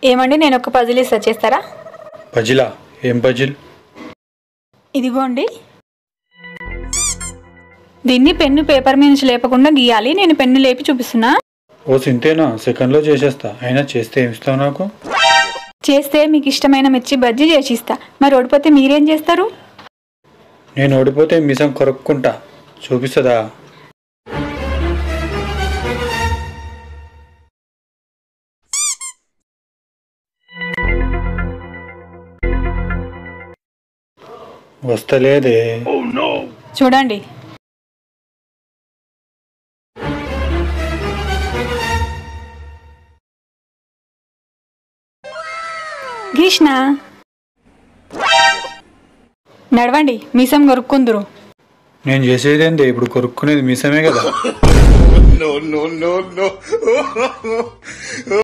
ఏమండి నేను ఒక పజిల్ ఇస్తా చేస్తారా పజిలా ఏం పజిల్ ఇదిగోండి దీన్ని పెన్ను పేపర్ మీద నుంచి లేపకుండా గీయాలి నేను పెన్ను లేపి చూపిస్తున్నా ఓ సింతేనా సెకండ్లో చేసేస్తా అయినా చేస్తే ఏమి ఇస్తావు నాకు చేస్తే మీకు ఇష్టమైన మిర్చి బజ్జీ చేసి ఇస్తా మరి ఓడిపోతే మీరేం చేస్తారు నేను ఓడిపోతే మిసం కొరుక్కుంటా చూపిస్తుందా వస్తలేదే చూడండి గీష్ణ నడవండి మీసం కొరుక్కుందురు నేను చేసేదేంది ఇప్పుడు కొరుక్కునేది మిసమే కదా no, no, no, no.